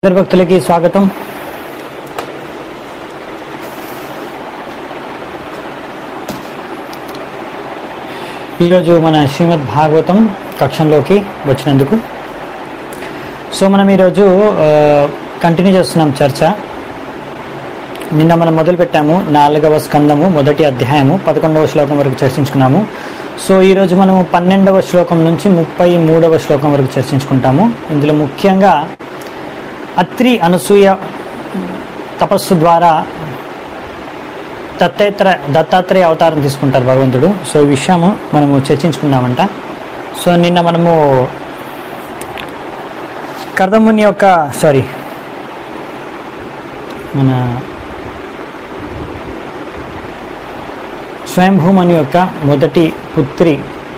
అందరి భక్తులకి స్వాగతం ఈరోజు మన శ్రీమద్ భాగవతం కక్షంలోకి వచ్చినందుకు సో మనం ఈరోజు కంటిన్యూ చేస్తున్నాం చర్చ నిన్న మనం మొదలు పెట్టాము నాలుగవ స్కందము మొదటి అధ్యాయము పదకొండవ శ్లోకం వరకు చర్చించుకున్నాము సో ఈరోజు మనము పన్నెండవ శ్లోకం నుంచి ముప్పై మూడవ శ్లోకం వరకు చర్చించుకుంటాము ఇందులో ముఖ్యంగా అత్రి అనసూయ తపస్సు ద్వారా దత్తేత్ర దత్తాత్రేయ అవతారం తీసుకుంటారు భగవంతుడు సో ఈ విషయము మనము చర్చించుకుందామంట సో నిన్న మనము కర్దముని యొక్క సారీ మన స్వయంభూమని యొక్క మొదటి పుత్రి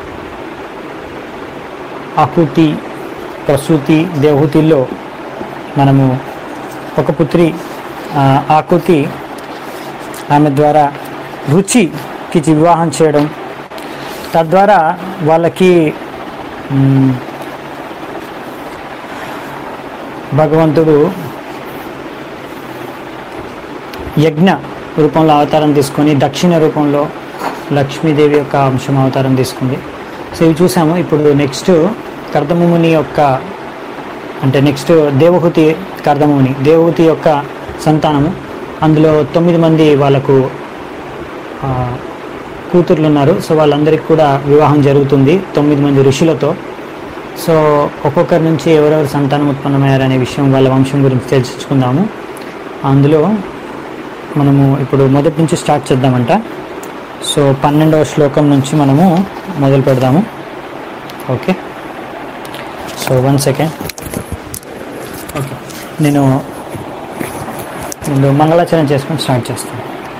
ఆకుతి ప్రసూతి దేవహూతిల్లో మనము ఒక పుత్రి ఆ, ఆకుతి ఆమె ద్వారా రుచికి వివాహం చేయడం తద్వారా వాళ్ళకి మ్, భగవంతుడు యజ్ఞ రూపంలో అవతారం తీసుకొని దక్షిణ రూపంలో లక్ష్మీదేవి యొక్క అంశం అవతారం తీసుకుంది సో ఇవి చూసాము ఇప్పుడు నెక్స్ట్ కర్దముని యొక్క అంటే నెక్స్ట్ దేవహూతి కర్దముని దేవహూతి యొక్క సంతానము అందులో తొమ్మిది మంది వాళ్ళకు ఆ, కూతుర్లు ఉన్నారు సో వాళ్ళందరికీ కూడా వివాహం జరుగుతుంది తొమ్మిది మంది ఋషులతో సో ఒక్కొక్కరి నుంచి ఎవరెవరు సంతానం ఉత్పన్నమయ్యారనే విషయం వాళ్ళ వంశం గురించి తెలుసుకుందాము అందులో మనము ఇప్పుడు మొదటి నుంచి స్టార్ట్ చేద్దామంట సో పన్నెండవ శ్లోకం నుంచి మనము మొదలు పెడదాము okay so one second okay నేను ముందు మంగళాచరణ చేసుకొని స్టార్ట్ చేస్తాను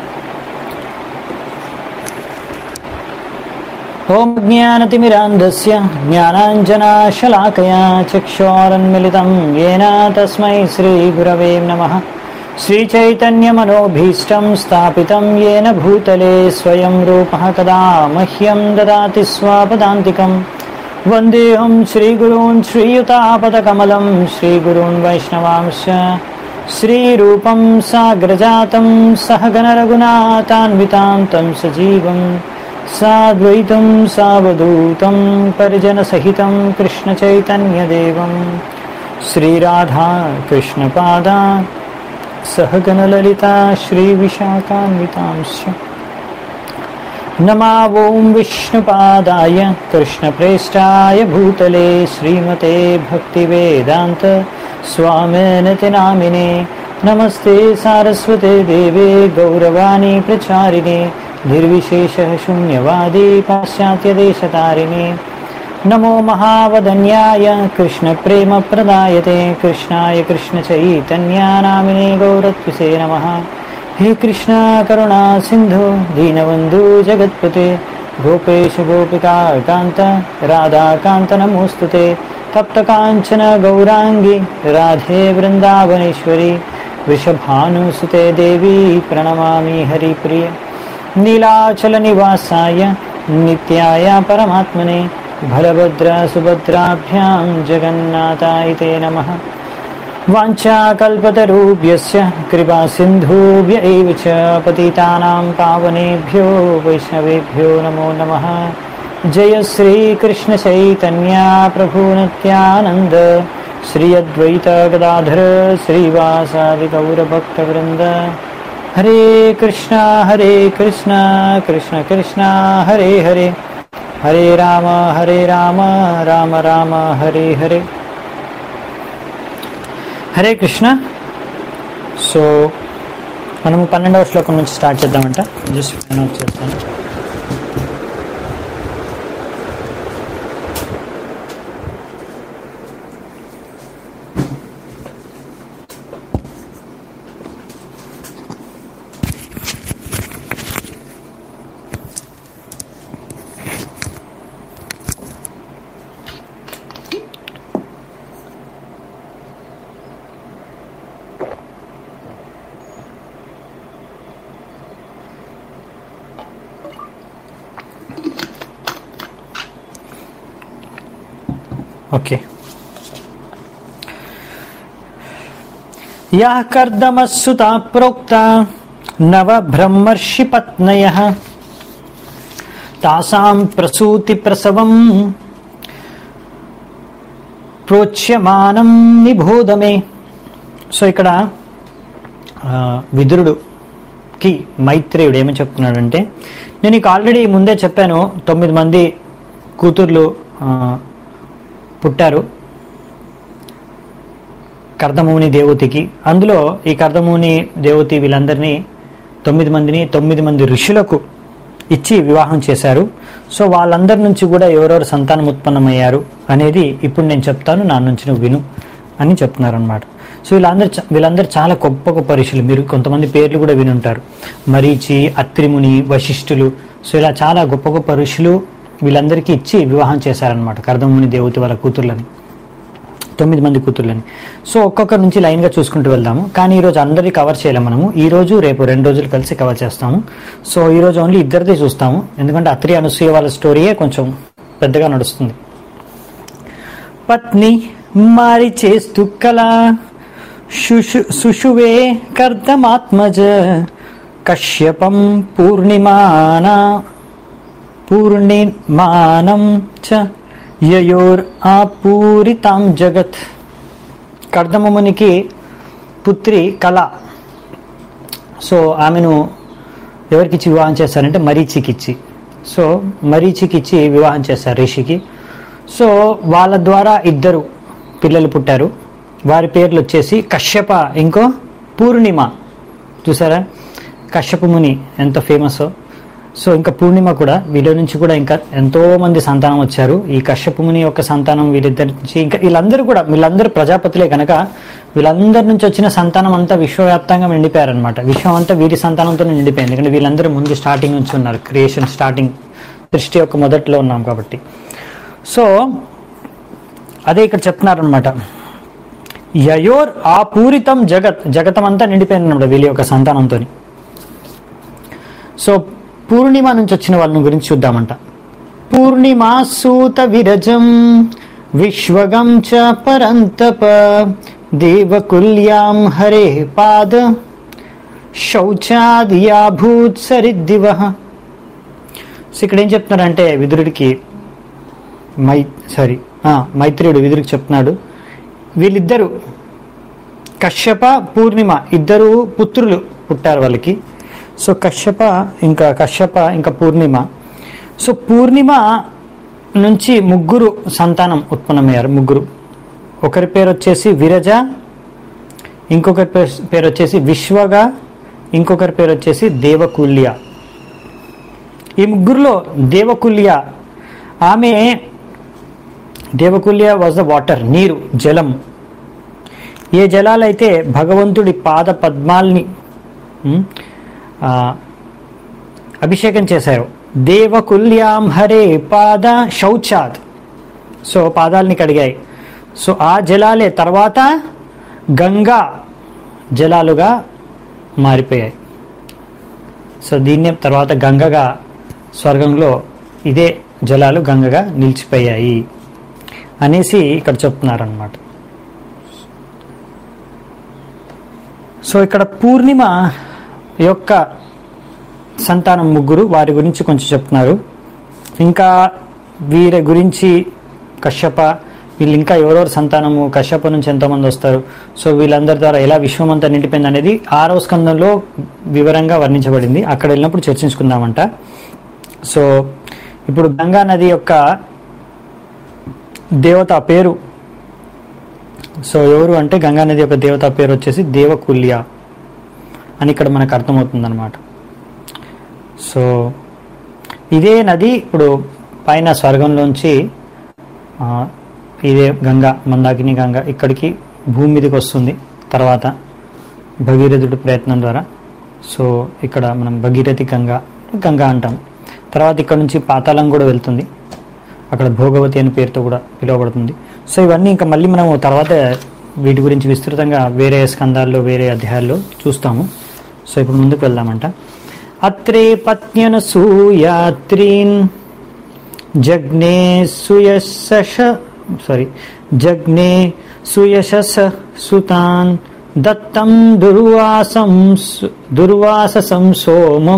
ఓం జ్ఞానతిమిరాంధస్య జ్ఞానాంజనాశలాకయా చక్షోరన్మిళితం येन తస్మై శ్రీగురవే నమః श्रीचैतन्यमनोभीष्टं स्थापितं येन भूतले स्वयं रूपः कदा मह्यं ददाति स्वापदान्तिकं वन्देऽहं श्रीगुरून् श्रीयुतापदकमलं श्रीगुरून् वैष्णवांश्च श्रीरूपं साग्रजातं सहगणरघुनाथान्वितां तं सजीवं साद्वैतं सावधूतं परिजनसहितं कृष्णचैतन्यदेवं श्रीराधा कृष्णपादा सहगणललिता श्रीविशाखान्वितांश्च नमा ॐ विष्णुपादाय कृष्णप्रेष्ठाय भूतले श्रीमते भक्तिवेदान्त स्वामिनति नामिने नमस्ते सारस्वते देवे गौरवाणी प्रचारिणे निर्विशेषः शून्यवादी पाश्चात्यदेशतारिणे नमो महावदन्याय कृष्णप्रेमप्रदायते कृष्णाय कृष्णचैतन्यानामिने गौरत्विसे नमः हे कृष्णा करुणा सिन्धु दीनबन्धु जगत्पते गोपेश गोपिका कान्त राधाकान्त नमोऽस्तु ते तप्तकाञ्चन गौराङ्गी राधे वृन्दावनेश्वरी वृषभानुसुते देवी प्रणमामि हरिप्रिय नीलाचलनिवासाय नित्याय परमात्मने बलभद्रसुभद्राभ्यां जगन्नाथाय ते नमः वाञ्छाकल्पतरुभ्यस्य कृपासिन्धुभ्य एव च पतितानां पावनेभ्यो वैष्णवेभ्यो नमो नमः जय श्रीकृष्णचैतन्या प्रभुनित्यानन्द श्री अद्वैत गदाधर श्रीवासादिगौरभक्तवृन्द हरे कृष्णा हरे कृष्णा कृष्ण कृष्णा हरे हरे हरे राम हरे राम राम राम हरे हरे హరే కృష్ణ సో మనము పన్నెండవ శ్లోకం నుంచి స్టార్ట్ చేద్దామంట జస్ట్ ఫైన్ చేస్తాను ఓకే యా కర్దమస్సుత ప్రోక్త నవ బ్రహ్మర్షి పత్నయ తాసాం ప్రసూతి ప్రసవం ప్రోచ్యమానం నిబోధమే సో ఇక్కడ ఆ, విదురుడుకి మైత్రేయుడు ఏమని చెప్తున్నాడంటే నేను నీకు ఆల్రెడీ ముందే చెప్పాను తొమ్మిది మంది కూతుర్లు ఆ, పుట్టారు కర్దముని దేవతికి అందులో ఈ కర్దముని దేవతి వీళ్ళందరినీ తొమ్మిది మందిని తొమ్మిది మంది ఋషులకు ఇచ్చి వివాహం చేశారు సో వాళ్ళందరి నుంచి కూడా ఎవరెవరు సంతానం ఉత్పన్నమయ్యారు అనేది ఇప్పుడు నేను చెప్తాను నా నుంచి నువ్వు విను అని చెప్తున్నారు అనమాట సో వీళ్ళందరూ చ- వీళ్ళందరూ చాలా గొప్ప గొప్ప ఋషులు మీరు కొంతమంది పేర్లు కూడా వినుంటారు మరీచి అత్రిముని వశిష్ఠులు సో ఇలా చాలా గొప్ప గొప్ప ఋషులు వీళ్ళందరికీ ఇచ్చి వివాహం చేశారనమాట కర్దముని దేవతి వాళ్ళ కూతుర్లని తొమ్మిది మంది కూతుర్లని సో ఒక్కొక్కరి నుంచి లైన్గా చూసుకుంటూ వెళ్దాము కానీ ఈరోజు అందరినీ కవర్ చేయలేము మనము ఈ రోజు రేపు రెండు రోజులు కలిసి కవర్ చేస్తాము సో ఈ రోజు ఓన్లీ ఇద్దరిది చూస్తాము ఎందుకంటే అత్రి అనసూయ వాళ్ళ స్టోరీయే కొంచెం పెద్దగా నడుస్తుంది పత్ని మారి చేస్తూ కల శుషు సుషువే కర్దమాత్మజ కశ్యపం పూర్ణిమాన పూర్ణిమానం చ యయోర్ ఆపూరితాం జగత్ కర్దమమునికి పుత్రి కళ సో ఆమెను ఎవరికిచ్చి వివాహం చేశారంటే మరీచికిచ్చి సో మరీచికిచ్చి వివాహం చేశారు రిషికి సో వాళ్ళ ద్వారా ఇద్దరు పిల్లలు పుట్టారు వారి పేర్లు వచ్చేసి కశ్యప ఇంకో పూర్ణిమ చూసారా కశ్యప ముని ఎంత ఫేమస్ సో ఇంకా పూర్ణిమ కూడా వీళ్ళ నుంచి కూడా ఇంకా ఎంతో మంది సంతానం వచ్చారు ఈ కశ్యప ముని యొక్క సంతానం వీళ్ళిద్దరి నుంచి ఇంకా వీళ్ళందరూ కూడా వీళ్ళందరూ ప్రజాపతులే కనుక వీళ్ళందరి నుంచి వచ్చిన సంతానం అంతా విశ్వవ్యాప్తంగా నిండిపోయారనమాట విశ్వం అంతా వీరి సంతానంతో నిండిపోయింది ఎందుకంటే వీళ్ళందరూ ముందు స్టార్టింగ్ నుంచి ఉన్నారు క్రియేషన్ స్టార్టింగ్ సృష్టి యొక్క మొదట్లో ఉన్నాం కాబట్టి సో అదే ఇక్కడ చెప్తున్నారనమాట యయోర్ ఆ పూరితం జగత్ జగతం అంతా నిండిపోయింది అన్నమాట వీళ్ళ యొక్క సంతానంతో సో పూర్ణిమ నుంచి వచ్చిన వాళ్ళని గురించి చూద్దామంట పూర్ణిమా సూత విరజం విశ్వగం చ పరంతప దేవకుల్యాం హరే పాద శౌచాదియాభూత్ సరిద్దివ సో ఇక్కడ ఏం చెప్తున్నారంటే విదురుడికి మై సారీ మైత్రేయుడు విదురుడికి చెప్తున్నాడు వీళ్ళిద్దరు కశ్యప పూర్ణిమ ఇద్దరు పుత్రులు పుట్టారు వాళ్ళకి సో కశ్యప ఇంకా కశ్యప ఇంకా పూర్ణిమ సో పూర్ణిమ నుంచి ముగ్గురు సంతానం ఉత్పన్నమయ్యారు ముగ్గురు ఒకరి పేరు వచ్చేసి విరజ ఇంకొకరి పేరు పేరు వచ్చేసి విశ్వగా ఇంకొకరి పేరు వచ్చేసి దేవకుల్య ఈ ముగ్గురులో దేవకుల్య ఆమె దేవకుల్య వాజ్ ద వాటర్ నీరు జలం ఏ జలాలైతే భగవంతుడి పాద పద్మాల్ని ఉమ్, ఆ, అభిషేకం చేశారు దేవకుల్యాం హరే పాద శౌచాత్ సో పాదాలని కడిగాయి సో ఆ జలాలే తర్వాత గంగా జలాలుగా మారిపోయాయి సో దీన్నే తర్వాత గంగగా స్వర్గంలో ఇదే జలాలు గంగగా నిలిచిపోయాయి అనేసి ఇక్కడ చెప్తున్నారనమాట సో ఇక్కడ పూర్ణిమ యొక్క సంతానం ముగ్గురు వారి గురించి కొంచెం చెప్తున్నారు ఇంకా వీరి గురించి కశ్యప వీళ్ళు ఇంకా ఎవరెవరు సంతానము కశ్యప నుంచి ఎంతోమంది వస్తారు సో వీళ్ళందరి ద్వారా ఎలా విశ్వం అంతా నిండిపోయింది అనేది ఆరవ స్కందంలో వివరంగా వర్ణించబడింది అక్కడ వెళ్ళినప్పుడు చర్చించుకుందామంట సో ఇప్పుడు గంగా నది యొక్క దేవత పేరు సో ఎవరు అంటే గంగా నది యొక్క దేవత పేరు వచ్చేసి దేవకుల్య అని ఇక్కడ మనకు అర్థమవుతుంది అనమాట సో ఇదే నది ఇప్పుడు పైన స్వర్గంలోంచి ఆ, ఇదే గంగా మందాకిని గంగ ఇక్కడికి భూమి మీదకి వస్తుంది తర్వాత భగీరథుడి ప్రయత్నం ద్వారా సో ఇక్కడ మనం భగీరథి గంగ గంగా అంటాం తర్వాత ఇక్కడ నుంచి పాతాళం కూడా వెళ్తుంది అక్కడ భోగవతి అనే పేరుతో కూడా పిలువబడుతుంది సో ఇవన్నీ ఇంకా మళ్ళీ మనం తర్వాత వీటి గురించి విస్తృతంగా వేరే స్కందాల్లో వేరే అధ్యాయాల్లో చూస్తాము సో ఇప్పుడు ముందుకు వెళ్దామంట అత్రే పత్న్యనసూయాత్రీన్ జగ్నే సుయశ సారీ జగ్నే సుయశస సుతాన్ దత్తం దుర్వాసం సు- దుర్వాససం సోమం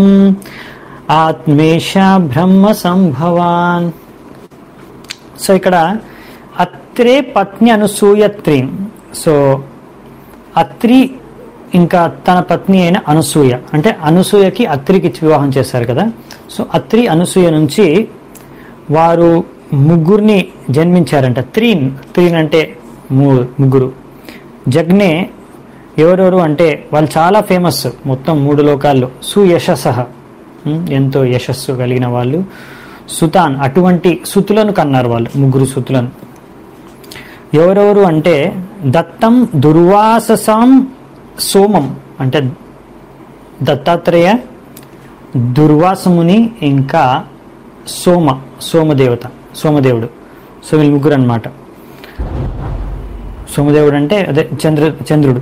ఆత్మేష బ్రహ్మ సంభవాన్ సో ఇక్కడ అత్రే పత్ని అనసూయత్రీం సో అత్రి ఇంకా తన పత్ని అయిన అనసూయ అంటే అనసూయకి అత్రికి ఇచ్చి వివాహం చేశారు కదా సో అత్రి అనసూయ నుంచి వారు ముగ్గురిని జన్మించారంట త్రీన్ త్రీన్ అంటే మూడు ముగ్గురు జగ్నే ఎవరెవరు అంటే వాళ్ళు చాలా ఫేమస్ మొత్తం మూడు లోకాల్లో సుయశస ఉమ్, ఎంతో యశస్సు కలిగిన వాళ్ళు సుతాన్ అటువంటి సుతులను కన్నారు వాళ్ళు ముగ్గురు సుతులను ఎవరెవరు అంటే దత్తం దుర్వాససాం సోమం అంటే దత్తాత్రేయ దుర్వాసముని ఇంకా సోమ సోమదేవత సోమదేవుడు సో వీళ్ళు ముగ్గురు అనమాట సోమదేవుడు అంటే అదే చంద్ర చంద్రుడు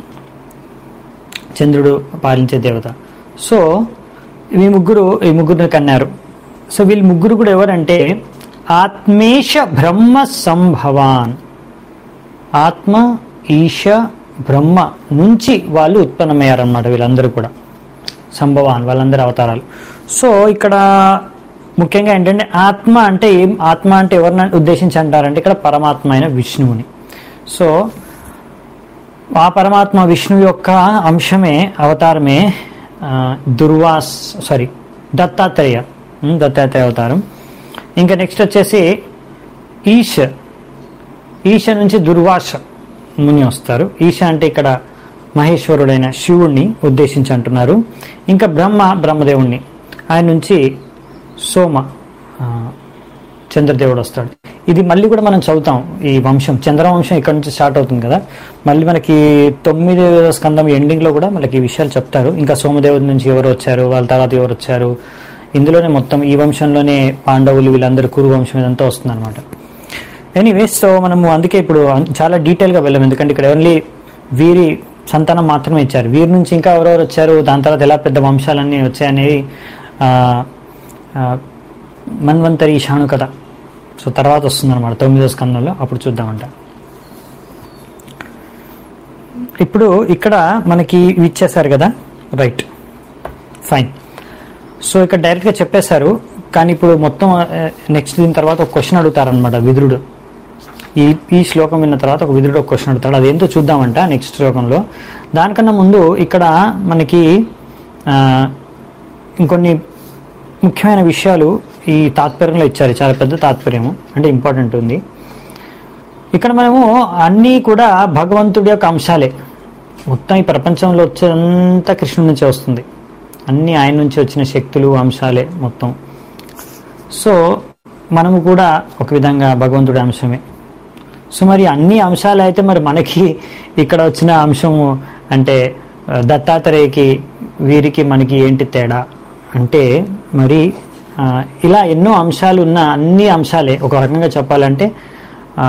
చంద్రుడు పాలించే దేవత సో ఈ ముగ్గురు ఈ ముగ్గురిని కన్నారు సో వీళ్ళు ముగ్గురు కూడా ఎవరంటే ఆత్మేష బ్రహ్మ సంభవాన్ ఆత్మ ఈశ బ్రహ్మ నుంచి వాళ్ళు ఉత్పన్నమయ్యారన్నమాట వీళ్ళందరూ కూడా సంభవాన్ వాళ్ళందరి అవతారాలు సో ఇక్కడ ముఖ్యంగా ఏంటంటే ఆత్మ అంటే ఏం ఆత్మ అంటే ఎవరిని ఉద్దేశించి అంటారంటే ఇక్కడ పరమాత్మ అయిన విష్ణువుని సో ఆ పరమాత్మ విష్ణువు యొక్క అంశమే అవతారమే ఆ, దుర్వాస్ సారీ దత్తాత్రేయ ఉమ్, దత్తాత్రేయ అవతారం ఇంకా నెక్స్ట్ వచ్చేసి ఈశ ఈశ నుంచి దుర్వాస ముని వస్తారు ఈశ అంటే ఇక్కడ మహేశ్వరుడైన శివుణ్ణి ఉద్దేశించి అంటున్నారు ఇంకా బ్రహ్మ బ్రహ్మదేవుణ్ణి ఆయన నుంచి సోమ ఆ, చంద్రదేవుడు వస్తాడు ఇది మళ్ళీ కూడా మనం చదువుతాం ఈ వంశం చంద్రవంశం ఇక్కడ నుంచి స్టార్ట్ అవుతుంది కదా మళ్ళీ మనకి తొమ్మిది స్కందం ఎండింగ్ లో కూడా మనకి ఈ విషయాలు చెప్తారు ఇంకా సోమదేవుడి నుంచి ఎవరు వచ్చారు వాళ్ళ తర్వాత ఎవరు వచ్చారు ఇందులోనే మొత్తం ఈ వంశంలోనే పాండవులు వీళ్ళందరూ కురు వంశం ఇదంతా వస్తుంది అనమాట ఎనీవేస్ సో మనము అందుకే ఇప్పుడు అన్- చాలా డీటెయిల్గా వెళ్ళాం ఎందుకంటే ఇక్కడ ఓన్లీ వీరి సంతానం మాత్రమే ఇచ్చారు వీరి నుంచి ఇంకా ఎవరెవరు వచ్చారు దాని తర్వాత ఎలా పెద్ద వంశాలన్నీ వచ్చాయనేది ఆ, ఆ, మన్వంతరి ఈశాను కథ సో తర్వాత వస్తుంది అనమాట తొమ్మిదో స్కందంలో అప్పుడు చూద్దామంట ఇప్పుడు ఇక్కడ మనకి ఇవి ఇచ్చేశారు కదా రైట్ ఫైన్ సో ఇక్కడ డైరెక్ట్గా చెప్పేశారు కానీ ఇప్పుడు మొత్తం నెక్స్ట్ దీని తర్వాత ఒక క్వశ్చన్ అడుగుతారనమాట విదురుడు ఈ ఈ శ్లోకం విన్న తర్వాత ఒక విదురుడు ఒక క్వశ్చన్ అడుగుతాడు అదేంటో చూద్దామంట నెక్స్ట్ శ్లోకంలో దానికన్నా ముందు ఇక్కడ మనకి ఆ, ఇంకొన్ని ముఖ్యమైన విషయాలు ఈ తాత్పర్యంలో ఇచ్చారు చాలా పెద్ద తాత్పర్యము అంటే ఇంపార్టెంట్ ఉంది ఇక్కడ మనము అన్నీ కూడా భగవంతుడి యొక్క అంశాలే మొత్తం ఈ ప్రపంచంలో వచ్చేదంతా కృష్ణుడి నుంచే వస్తుంది అన్నీ ఆయన నుంచి వచ్చిన శక్తులు అంశాలే మొత్తం సో మనము కూడా ఒక విధంగా భగవంతుడి అంశమే సో మరి అన్ని అంశాలు అయితే మరి మనకి ఇక్కడ వచ్చిన అంశము అంటే ఆ, దత్తాత్రేయకి వీరికి మనకి ఏంటి తేడా అంటే మరి ఆ, ఇలా ఎన్నో అంశాలు ఉన్న అన్ని అంశాలే ఒక రకంగా చెప్పాలంటే ఆ,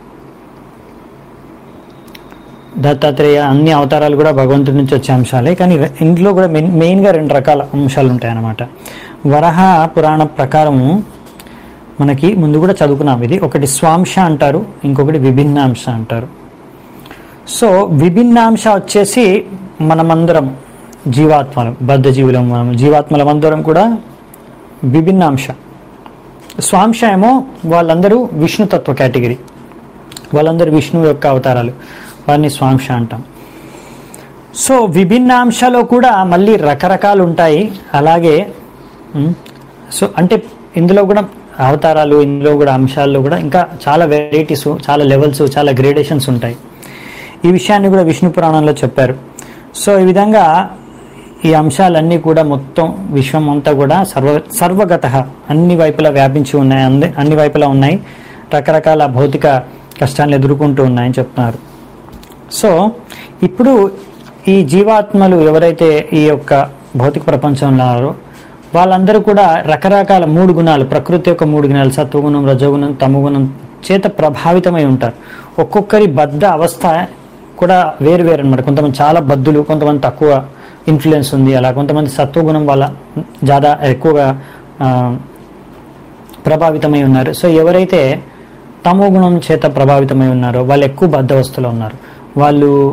దత్తాత్రేయ అన్ని అవతారాలు కూడా భగవంతుడి నుంచి వచ్చే అంశాలే కానీ రె- ఇందులో కూడా మెయిన్ మెయిన్గా రెండు రకాల అంశాలు ఉంటాయన్నమాట వరహ పురాణ ప్రకారము మనకి ముందు కూడా చదువుకున్నాం ఇది ఒకటి స్వాంశ అంటారు ఇంకొకటి విభిన్నాంశ అంటారు సో విభిన్నాంశ వచ్చేసి మనమందరం జీవాత్మలం బద్ధ జీవులం మనం జీవాత్మలమందరం కూడా విభిన్నాంశ స్వాంశ ఏమో వాళ్ళందరూ విష్ణుతత్వ కేటగిరీ వాళ్ళందరూ విష్ణువు యొక్క అవతారాలు వారిని స్వాంశ అంటాం సో విభిన్నాంశాలో కూడా మళ్ళీ రకరకాలు ఉంటాయి అలాగే ఉమ్, సో అంటే ఇందులో కూడా అవతారాలు ఇందులో కూడా అంశాల్లో కూడా ఇంకా చాలా వెరైటీస్ చాలా లెవెల్స్ చాలా గ్రేడేషన్స్ ఉంటాయి ఈ విషయాన్ని కూడా విష్ణు పురాణంలో చెప్పారు సో ఈ విధంగా ఈ అంశాలన్నీ కూడా మొత్తం విశ్వం అంతా కూడా సర్వ సర్వగత అన్ని వైపులా వ్యాపించి ఉన్నాయి అంది అన్ని వైపులా ఉన్నాయి రకరకాల భౌతిక కష్టాలను ఎదుర్కొంటూ ఉన్నాయని చెప్తున్నారు సో ఇప్పుడు ఈ జీవాత్మలు ఎవరైతే ఈ యొక్క భౌతిక ప్రపంచంలో ఉన్నారో వాళ్ళందరూ కూడా రకరకాల మూడు గుణాలు ప్రకృతి యొక్క మూడు గుణాలు సత్వగుణం రజోగుణం తమగుణం చేత ప్రభావితమై ఉంటారు ఒక్కొక్కరి బద్ధ అవస్థ కూడా వేరు వేరు అనమాట కొంతమంది చాలా బద్దులు కొంతమంది తక్కువ ఇన్ఫ్లుయెన్స్ ఉంది అలా కొంతమంది సత్వగుణం వల్ల జాదా ఎక్కువగా ఆ, ప్రభావితమై ఉన్నారు సో ఎవరైతే తమో గుణం చేత ప్రభావితమై ఉన్నారో వాళ్ళు ఎక్కువ బద్ధవస్థలో ఉన్నారు వాళ్ళు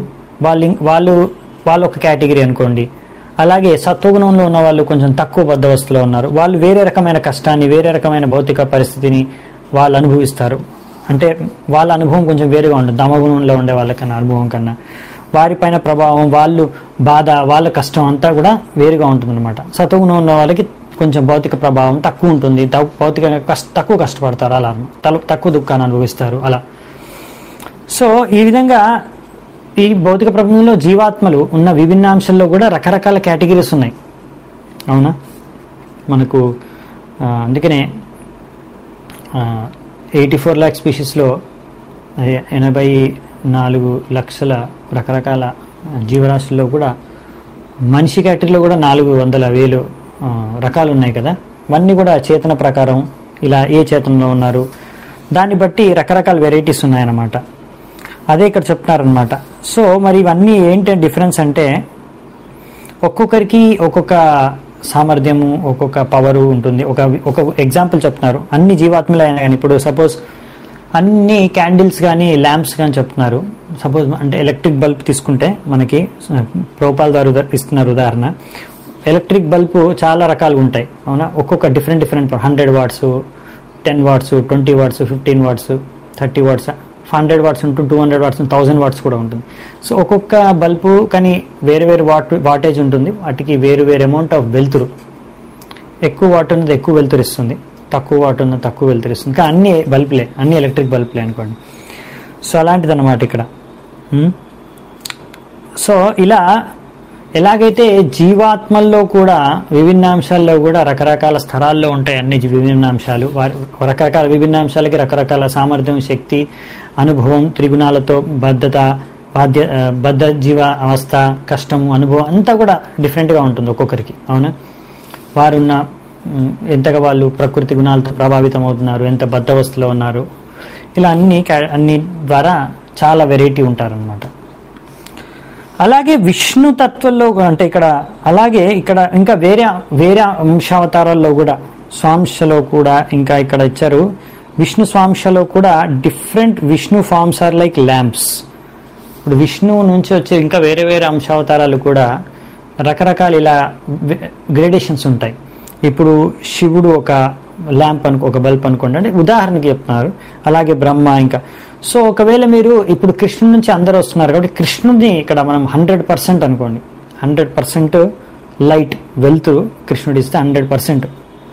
వాళ్ళు ఇం- వాళ్ళు వాళ్ళు ఒక కేటగిరీ అనుకోండి అలాగే సత్వగుణంలో ఉన్న వాళ్ళు కొంచెం తక్కువ బద్దవస్తులో ఉన్నారు వాళ్ళు వేరే రకమైన కష్టాన్ని వేరే రకమైన భౌతిక పరిస్థితిని వాళ్ళు అనుభవిస్తారు అంటే వాళ్ళ అనుభవం కొంచెం వేరుగా ఉంటుంది దమగుణంలో ఉండే వాళ్ళకన్నా అనుభవం కన్నా వారిపైన ప్రభావం వాళ్ళు బాధ వాళ్ళ కష్టం అంతా కూడా వేరుగా ఉంటుంది అనమాట సత్వగుణం ఉన్న వాళ్ళకి కొంచెం భౌతిక ప్రభావం తక్కువ ఉంటుంది తక్కు- భౌతికంగా కష్ట తక్కువ కష్టపడతారు అలా తల- తక్కువ దుఃఖాన్ని అనుభవిస్తారు అలా సో ఈ విధంగా ఈ భౌతిక ప్రపంచంలో జీవాత్మలు ఉన్న విభిన్న అంశాల్లో కూడా రకరకాల కేటగిరీస్ ఉన్నాయి అవునా మనకు ఆ, అందుకనే ఎయిటీ ఫోర్ ల్యాక్ స్పీషీస్లో ఎనభై నాలుగు లక్షల రకరకాల జీవరాశుల్లో కూడా మనిషి కేటగిరీలో కూడా నాలుగు వందల వేలు ఆ, రకాలు ఉన్నాయి కదా ఇవన్నీ కూడా చేతన ప్రకారం ఇలా ఏ చేతనలో ఉన్నారు దాన్ని బట్టి రకరకాల వెరైటీస్ ఉన్నాయన్నమాట అదే ఇక్కడ చెప్తున్నారనమాట సో మరి ఇవన్నీ ఏంటి డిఫరెన్స్ అంటే ఒక్కొక్కరికి ఒక్కొక్క సామర్థ్యము ఒక్కొక్క పవరు ఉంటుంది ఒక ఒక ఎగ్జాంపుల్ చెప్తున్నారు అన్ని జీవాత్మలు అయినా కానీ ఇప్పుడు సపోజ్ అన్ని క్యాండిల్స్ కానీ ల్యాంప్స్ కానీ చెప్తున్నారు సపోజ్ అంటే ఎలక్ట్రిక్ బల్బ్ తీసుకుంటే మనకి ప్రోపాల్ ద్వారా ఉదా- ఇస్తున్నారు ఉదాహరణ ఎలక్ట్రిక్ బల్బ్ చాలా రకాలు ఉంటాయి అవునా ఒక్కొక్క different different hundred watts ten watts twenty watts fifteen watts thirty watts hundred watts ఉంటుంది two hundred watts thousand watts కూడా ఉంటుంది సో ఒక్కొక్క బల్బు కానీ వేరు వేరు వాట్ వాటేజ్ ఉంటుంది వాటికి వేరు వేరు అమౌంట్ ఆఫ్ వెలుతురు ఎక్కువ వాట్ ఉన్నది ఎక్కువ వెలుతురు ఇస్తుంది తక్కువ వాట్ ఉన్నది తక్కువ వెలుతురు ఇస్తుంది కానీ అన్ని బల్బులే అన్ని ఎలక్ట్రిక్ బల్బులే అనుకోండి సో అలాంటిది అనమాట ఇక్కడ ఉమ్. సో ఇలా ఎలాగైతే జీవాత్మల్లో కూడా విభిన్న అంశాల్లో కూడా రకరకాల స్థలాల్లో ఉంటాయి అన్ని జీ- విభిన్న అంశాలు వారి రకరకాల విభిన్న అంశాలకి రకరకాల సామర్థ్యం శక్తి అనుభవం త్రిగుణాలతో బద్ధత బాధ్య ఆ, బద్ధ జీవ అవస్థ కష్టము అనుభవం అంతా కూడా డిఫరెంట్గా ఉంటుంది ఒక్కొక్కరికి అవునా వారున్న ఉమ్, ఎంతగా వాళ్ళు ప్రకృతి గుణాలతో ప్రభావితం అవుతున్నారు ఎంత బద్ధవస్థలో ఉన్నారు ఇలా అన్ని కా- అన్ని ద్వారా చాలా వెరైటీ ఉంటారనమాట అలాగే విష్ణు తత్వంలో కూడా అంటే ఇక్కడ అలాగే ఇక్కడ ఇంకా వేరే వేరే అంశావతారాల్లో కూడా స్వాంశలో కూడా ఇంకా ఇక్కడ ఇచ్చారు విష్ణు స్వాంశలో కూడా different Vishnu forms are like lamps ఇప్పుడు విష్ణువు నుంచి వచ్చే ఇంకా వేరే వేరే అంశావతారాలు కూడా రకరకాల ఇలా గ్రేడేషన్స్ ఉంటాయి ఇప్పుడు శివుడు ఒక ల్యాంప్ అనుకో ఒక బల్బ్ అనుకోండి అంటే ఉదాహరణకి చెప్తున్నారు అలాగే బ్రహ్మ ఇంకా సో ఒకవేళ మీరు ఇప్పుడు కృష్ణుడి నుంచి అందరూ వస్తున్నారు కాబట్టి కృష్ణుడిని ఇక్కడ మనం హండ్రెడ్ పర్సెంట్ అనుకోండి హండ్రెడ్ పర్సెంట్ లైట్ వెళ్తూ కృష్ణుడు ఇస్తే హండ్రెడ్ పర్సెంట్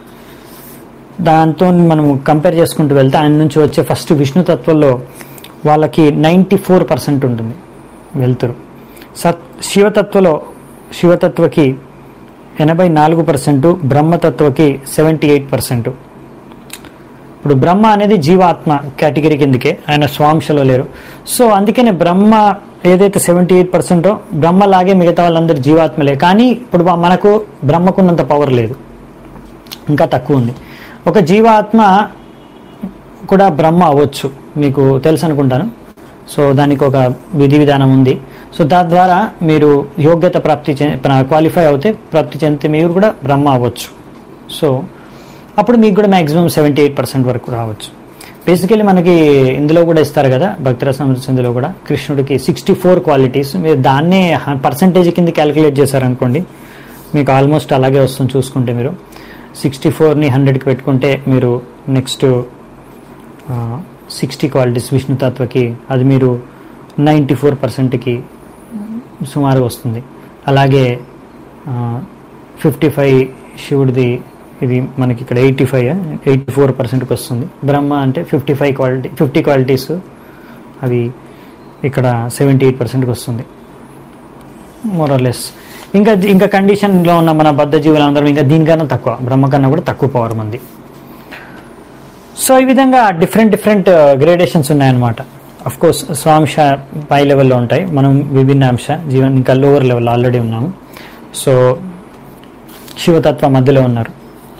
దాంతో మనం కంపేర్ చేసుకుంటూ వెళ్తే ఆయన నుంచి వచ్చే ఫస్ట్ విష్ణు తత్వంలో వాళ్ళకి నైంటీ ఫోర్ పర్సెంట్ ఉంటుంది వెళ్తురు సత్ శివతత్వలో శివతత్వకి ఎనభై నాలుగు పర్సెంట్ బ్రహ్మతత్వకి సెవెంటీ ఎయిట్ పర్సెంట్ ఇప్పుడు బ్రహ్మ అనేది జీవాత్మ కేటగిరీ కిందకే ఆయన స్వాంశలో లేరు సో అందుకనే బ్రహ్మ ఏదైతే సెవెంటీ ఎయిట్ పర్సెంటో బ్రహ్మలాగే మిగతా వాళ్ళందరూ జీవాత్మలే కానీ ఇప్పుడు మనకు బ్రహ్మకున్నంత పవర్ లేదు ఇంకా తక్కువ ఉంది ఒక జీవాత్మ కూడా బ్రహ్మ అవ్వచ్చు మీకు తెలుసు అనుకుంటాను సో దానికి ఒక విధి విధానం ఉంది సో దాని ద్వారా మీరు యోగ్యత ప్రాప్తి క్వాలిఫై అవుతే ప్రాప్తి చెందితే మీరు కూడా బ్రహ్మ అవ్వచ్చు సో అప్పుడు మీకు కూడా మ్యాక్సిమం సెవెంటీ ఎయిట్ పర్సెంట్ వరకు రావచ్చు బేసికలీ మనకి ఇందులో కూడా ఇస్తారు కదా భక్తిరసం ఇందులో కూడా కృష్ణుడికి సిక్స్టీ ఫోర్ క్వాలిటీస్ మీరు దాన్నే పర్సంటేజ్ కింద క్యాలిక్యులేట్ చేశారనుకోండి మీకు ఆల్మోస్ట్ అలాగే వస్తుంది చూసుకుంటే మీరు సిక్స్టీ ఫోర్ని హండ్రెడ్కి పెట్టుకుంటే మీరు నెక్స్ట్ సిక్స్టీ క్వాలిటీస్ విష్ణుతత్వకి అది మీరు నైంటీ ఫోర్ పర్సెంట్కి సుమారు వస్తుంది అలాగే ఫిఫ్టీ ఫైవ్ శివుడిది ఇది మనకి ఇక్కడ ఎయిటీ ఫైవ్ ఎయిటీ ఫోర్ పర్సెంట్కి వస్తుంది బ్రహ్మ అంటే fifty five quality fifty qualities అవి ఇక్కడ సెవెంటీ ఎయిట్ పర్సెంట్కి వస్తుంది మోరలెస్ ఇంకా ఇంకా కండిషన్లో ఉన్న మన బద్ధ జీవులందరం ఇంకా దీనికన్నా తక్కువ బ్రహ్మ కన్నా కూడా తక్కువ పవర్ మంది సో ఈ విధంగా డిఫరెంట్ డిఫరెంట్ గ్రేడేషన్స్ ఉన్నాయన్నమాట అఫ్ కోర్స్ స్వాంశ పై లెవెల్లో ఉంటాయి మనం విభిన్న అంశ జీవన్ ఇంకా లోవర్ లెవెల్ ఆల్రెడీ ఉన్నాము సో శివతత్వ మధ్యలో ఉన్నారు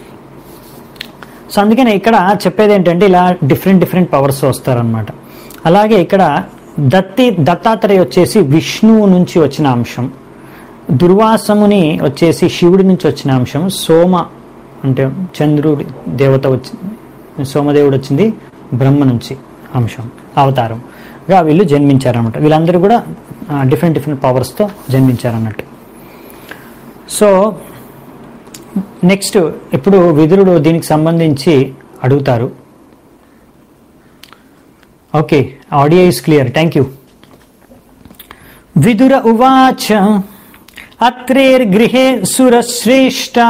సో అందుకనే ఇక్కడ చెప్పేది ఏంటంటే ఇలా డిఫరెంట్ డిఫరెంట్ పవర్స్ వస్తారనమాట అలాగే ఇక్కడ దత్తి దత్తాత్రేయ వచ్చేసి విష్ణువు నుంచి వచ్చిన అంశం దుర్వాసముని వచ్చేసి శివుడి నుంచి వచ్చిన అంశం సోమ అంటే చంద్రుడి దేవత వచ్చి సోమదేవుడు వచ్చింది బ్రహ్మ నుంచి అంశం అవతారం గా వీళ్ళు జన్మించారన్నమాట వీళ్ళందరూ కూడా డిఫరెంట్ డిఫరెంట్ పవర్స్తో జన్మించారన్నట్టు సో నెక్స్ట్ ఇప్పుడు విదురుడు దీనికి సంబంధించి అడుగుతారు okay audio is clear thank you Vidura ఉవాచ అత్రేర్గృహే సురశ్రేష్టా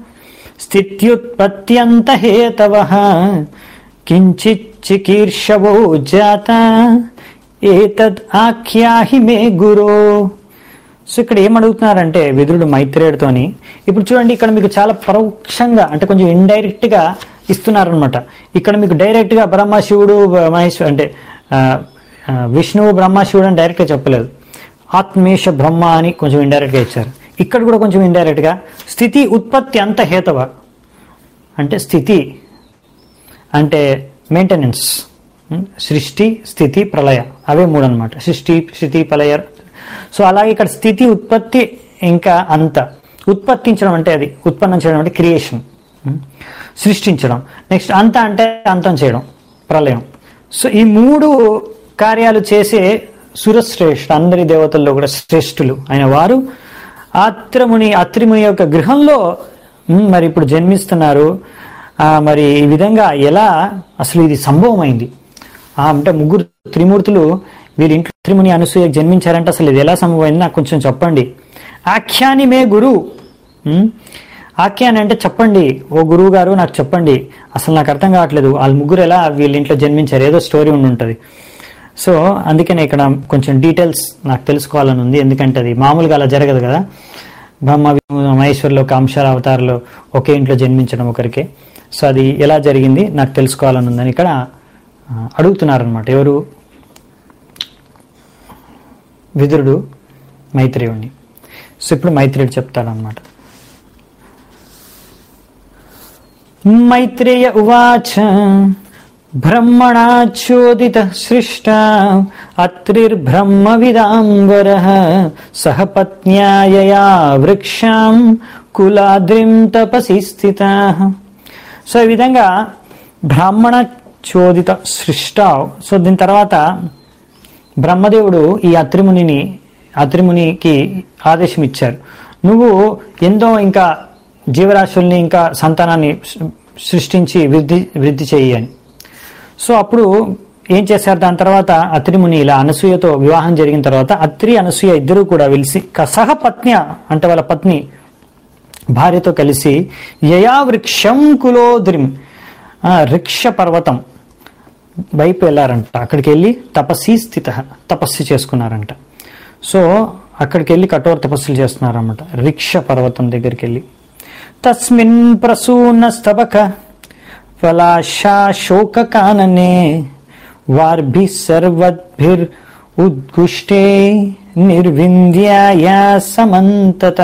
స్థిత్యుత్పత్యంతహేతవ కించిత్ చికీర్షవో జాత ఏతద్ ఆఖ్యాహి మే గురో సో ఇక్కడ ఏమడుగుతున్నారంటే విదురుడు మైత్రేయుడితోని ఇప్పుడు చూడండి ఇక్కడ మీకు చాలా పరోక్షంగా అంటే కొంచెం ఇండైరెక్ట్ గా ఇస్తున్నారనమాట ఇక్కడ మీకు డైరెక్ట్ గా బ్రహ్మ శివుడు మహేశ్వరు అంటే ఆ, ఆ, విష్ణువు బ్రహ్మ శివుడు అని డైరెక్ట్ గా చెప్పలేదు ఆత్మేష బ్రహ్మ అని కొంచెం ఇండైరెక్ట్ గా ఇచ్చారు ఇక్కడ కూడా కొంచెం ఇండైరెక్ట్ గా స్థితి ఉత్పత్తి అంత హేతవ అంటే స్థితి అంటే మెయింటెనెన్స్ ఉం? సృష్టి స్థితి ప్రళయ అవే మూడు అనమాట సృష్టి స్థితి ప్రళయ సో అలాగే ఇక్కడ స్థితి ఉత్పత్తి ఇంకా అంత ఉత్పత్తించడం అంటే అది ఉత్పన్నం చేయడం అంటే క్రియేషన్ సృష్టించడం నెక్స్ట్ అంత అంటే అంతం చేయడం ప్రళయం సో ఈ మూడు కార్యాలు చేసే సురశ్రేష్ఠ అందరి దేవతల్లో కూడా శ్రేష్ఠులు అయిన వారు ఆత్రముని అత్రిముని యొక్క గృహంలో ఉమ్, మరి ఇప్పుడు జన్మిస్తున్నారు ఆ, మరి ఈ విధంగా ఎలా అసలు ఇది సంభవమైంది ఆ, అంటే ముగ్గురు త్రిమూర్తులు వీరి ఇంట్లో త్రిముని అనసూయ జన్మించారంటే అసలు ఇది ఎలా సంభవమైంది నాకు కొంచెం చెప్పండి ఆఖ్యాని మే గురు ఉమ్, ఆఖ్యాని అంటే చెప్పండి ఓ గురువు గారు నాకు చెప్పండి అసలు నాకు అర్థం కావట్లేదు వాళ్ళ ముగ్గురు ఎలా వీళ్ళ ఇంట్లో జన్మించారు ఏదో స్టోరీ ఉండి ఉంటుంది సో అందుకనే ఇక్కడ కొంచెం డీటెయిల్స్ నాకు తెలుసుకోవాలని ఉంది ఎందుకంటే అది మామూలుగా అలా జరగదు కదా బ్రహ్మ విష్ణు మహేశ్వరులు ఒక అంశాల అవతారాలు ఒకే ఇంట్లో జన్మించడం ఒకరికే సో అది ఎలా జరిగింది నాకు తెలుసుకోవాలని ఉందని ఇక్కడ ఆ, అడుగుతున్నారనమాట ఎవరు విదురుడు మైత్రేయుడిని సో ఇప్పుడు మైత్రేయుడు చెప్తాడనమాట మైత్రేయ ఉవాచ బ్రహ్మణాచోదిత సృష్ట అత్రిర్బ్రహ్మవిదాంబర సహ పత్న్యాయయా వృక్షాం కులాద్రిం తపసి స్థిత సో ఈ విధంగా బ్రాహ్మణ చోదిత సృష్ట సో దీని తర్వాత బ్రహ్మదేవుడు ఈ అత్రిమునిని అత్రిమునికి ఆదేశం ఇచ్చారు నువ్వు ఎంతో ఇంకా జీవరాశుల్ని ఇంకా సంతానాన్ని సృ- సృష్టించి వృద్ధి వృద్ధి చేయి అని సో అప్పుడు ఏం చేశారు దాని తర్వాత అత్రిముని ఇలా అనసూయతో వివాహం జరిగిన తర్వాత అత్రి అనసూయ ఇద్దరు కూడా వెలిసి క- సహ పత్న్య అంటే వాళ్ళ పత్ని భార్యతో కలిసి యయా వృక్షం కులోద్రిం ఆ, వృక్ష పర్వతం వైపు వెళ్ళారంట అక్కడికి వెళ్ళి తపస్సి స్థిత తపస్సు చేసుకున్నారంట సో అక్కడికి వెళ్ళి కఠోర తపస్సులు చేస్తున్నారన్నమాట రిక్ష పర్వతం దగ్గరికి వెళ్ళి తస్మిన్ ప్రసూన స్తబక ఫలాశా శోక కాననే వార్భి సర్వద్భిర్ ఉద్గుష్టే నిర్వింధ్యాయ సమంతత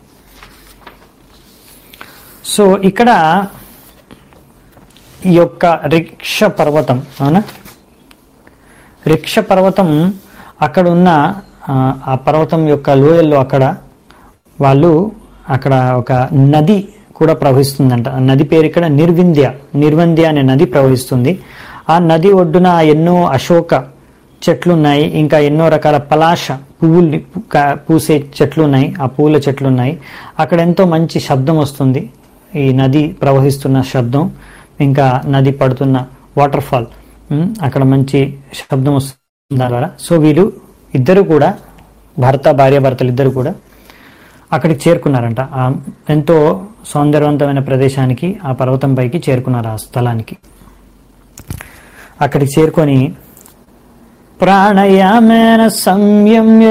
సో ఇక్కడ ఈ యొక్క రిక్ష పర్వతం అవునా రిక్ష పర్వతం అక్కడ ఉన్న ఆ, ఆ పర్వతం యొక్క లోయల్లో అక్కడ వాళ్ళు అక్కడ ఒక నది కూడా ప్రవహిస్తుందంట ఆ నది పేరు ఇక్కడ నిర్వింధ్య నిర్వంధ్య అనే నది ప్రవహిస్తుంది ఆ నది ఒడ్డున ఎన్నో అశోక చెట్లు ఉన్నాయి ఇంకా ఎన్నో రకాల పలాష పువ్వులు కా- పూసే చెట్లు ఉన్నాయి ఆ పూల చెట్లు ఉన్నాయి అక్కడ ఎంతో మంచి శబ్దం వస్తుంది ఈ నది ప్రవహిస్తున్న శబ్దం ఇంకా నది పడుతున్న వాటర్ ఫాల్ ఉమ్, అక్కడ మంచి శబ్దం వస్తుంది దాని ద్వారా సో వీళ్ళు ఇద్దరు కూడా భర్త భార్య భర్తలు ఇద్దరు కూడా అక్కడికి చేరుకున్నారంట ఆ ఎంతో సౌందర్యవంతమైన ప్రదేశానికి ఆ పర్వతం పైకి చేరుకున్నారు ఆ స్థలానికి అక్కడికి చేరుకొని ప్రాణయామేన సంయమ్య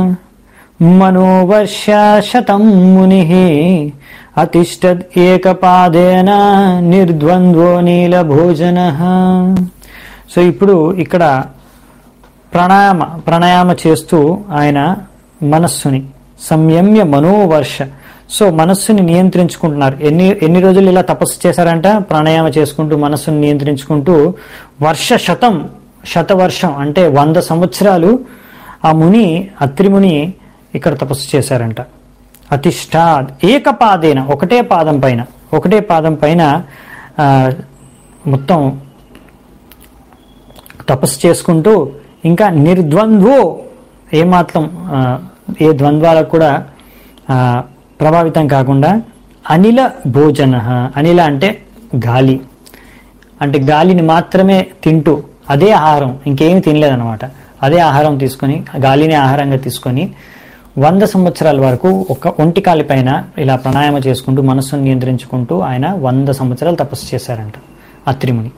మనోవర్షశతం ముని అతిష్టద్ ఏకపాదేన నిర్ద్వంద్వో నీల భోజన సో ఇప్పుడు ఇక్కడ ప్రాణాయామ ప్రాణాయామ చేస్తూ ఆయన మనస్సుని సంయమ్య మనోవర్ష సో మనస్సుని నియంత్రించుకుంటున్నారు ఎన్ని ఎన్ని రోజులు ఇలా తపస్సు చేశారంట ప్రాణాయామ చేసుకుంటూ మనస్సుని నియంత్రించుకుంటూ వర్ష శతం శతవర్షం అంటే వంద సంవత్సరాలు ఆ ముని అత్రిముని ఇక్కడ తపస్సు చేశారంట అతిష్ట ఏకపాదేన ఒకటే పాదం పైన ఒకటే పాదం పైన ఆ, మొత్తం తపస్సు చేసుకుంటూ ఇంకా నిర్ద్వంద్వో ఏమాత్రం ఆ, ఏ ద్వంద్వాలకు కూడా ఆ, ప్రభావితం కాకుండా అనిల భోజన అనిల అంటే గాలి అంటే గాలిని మాత్రమే తింటూ అదే ఆహారం ఇంకేమి తినలేదన్నమాట అదే ఆహారం తీసుకొని గాలిని ఆహారంగా తీసుకొని వంద సంవత్సరాల వరకు ఒక ఒంటి కాలి పైన ఇలా ప్రాణాయామ చేసుకుంటూ మనస్సును నియంత్రించుకుంటూ ఆయన వంద సంవత్సరాలు తపస్సు చేశారంట అత్రిముని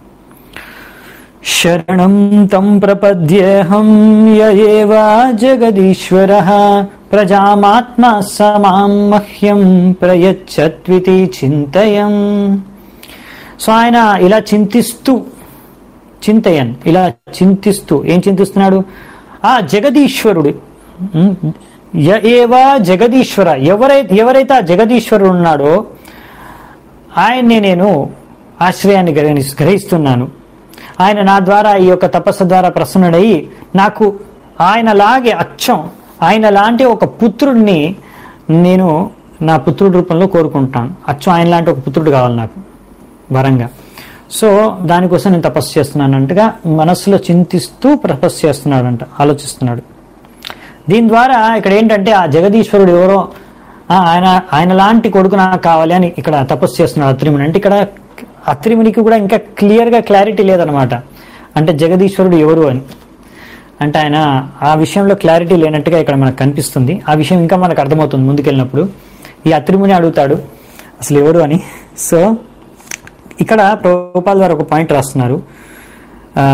శరణం తం ప్రపద్యేహం యయేవా జగదీశ్వర ప్రజామాత్మ సమాం మహ్యం ప్రయచ్చత్వితి చింతయం సో ఆయన ఇలా చింతిస్తూ చింతయన్ ఇలా చింతిస్తూ ఏం చింతిస్తున్నాడు ఆ జగదీశ్వరుడు ఉమ్, య ఏవా జగదీశ్వర ఎవరైతే ఎవరైతే ఆ జగదీశ్వరుడు ఉన్నాడో ఆయన్నే నేను ఆశ్రయాన్ని గ్రహి గ్రహిస్తున్నాను ఆయన నా ద్వారా ఈ యొక్క తపస్సు ద్వారా ప్రసన్నుడయి నాకు ఆయనలాగే అచ్చం ఆయన లాంటి ఒక పుత్రుడిని నేను నా పుత్రుడి రూపంలో కోరుకుంటాను అచ్చం ఆయన లాంటి ఒక పుత్రుడు కావాలి నాకు వరంగా సో దానికోసం నేను తపస్సు చేస్తున్నాను అంటగా మనస్సులో చింతిస్తూ తపస్సు చేస్తున్నాడంట ఆలోచిస్తున్నాడు దీని ద్వారా ఇక్కడ ఏంటంటే ఆ జగదీశ్వరుడు ఎవరో ఆ, ఆయన ఆయన లాంటి కొడుకు నాకు కావాలి అని ఇక్కడ తపస్సు చేస్తున్నాడు అత్రిముని అంటే ఇక్కడ అత్రిమునికి కూడా ఇంకా క్లియర్గా క్లారిటీ లేదనమాట అంటే జగదీశ్వరుడు ఎవరు అని అంటే ఆయన ఆ విషయంలో క్లారిటీ లేనట్టుగా ఇక్కడ మనకు కనిపిస్తుంది ఆ విషయం ఇంకా మనకు అర్థమవుతుంది ముందుకెళ్ళినప్పుడు ఈ అత్రిముని అడుగుతాడు అసలు ఎవరు అని సో ఇక్కడ ప్రభుపాల్ వారు ఒక పాయింట్ రాస్తున్నారు ఆ,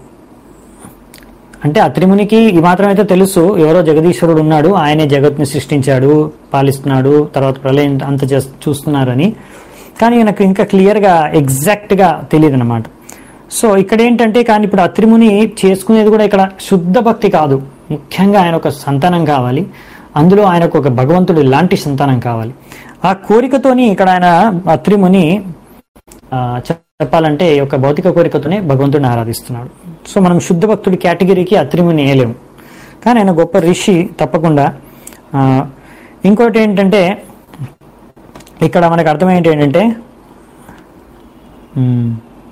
అంటే అత్రిమునికి ఈ మాత్రం అయితే తెలుసు ఎవరో జగదీశ్వరుడు ఉన్నాడు ఆయనే జగత్ని సృష్టించాడు పాలిస్తున్నాడు తర్వాత ప్రళయం అంత చేస్- చూస్తున్నారని కానీ నాకు ఇంకా క్లియర్గా ఎగ్జాక్ట్గా తెలియదు అనమాట సో ఇక్కడ ఏంటంటే కానీ ఇప్పుడు అత్రిముని చేసుకునేది కూడా ఇక్కడ శుద్ధ భక్తి కాదు ముఖ్యంగా ఆయన ఒక సంతానం కావాలి అందులో ఆయనకు ఒక భగవంతుడు లాంటి సంతానం కావాలి ఆ కోరికతోని ఇక్కడ ఆయన అత్రిముని ఆ, చెప్పాలంటే ఈ యొక్క భౌతిక కోరికతోనే భగవంతుడిని ఆరాధిస్తున్నాడు సో మనం శుద్ధ భక్తుడి కేటగిరీకి అత్రిముని వేయలేము కానీ ఆయన గొప్ప ఋషి తప్పకుండా ఆ, ఇంకోటి ఏంటంటే ఇక్కడ మనకు అర్థమయ్యేది ఏంటంటే ఉమ్,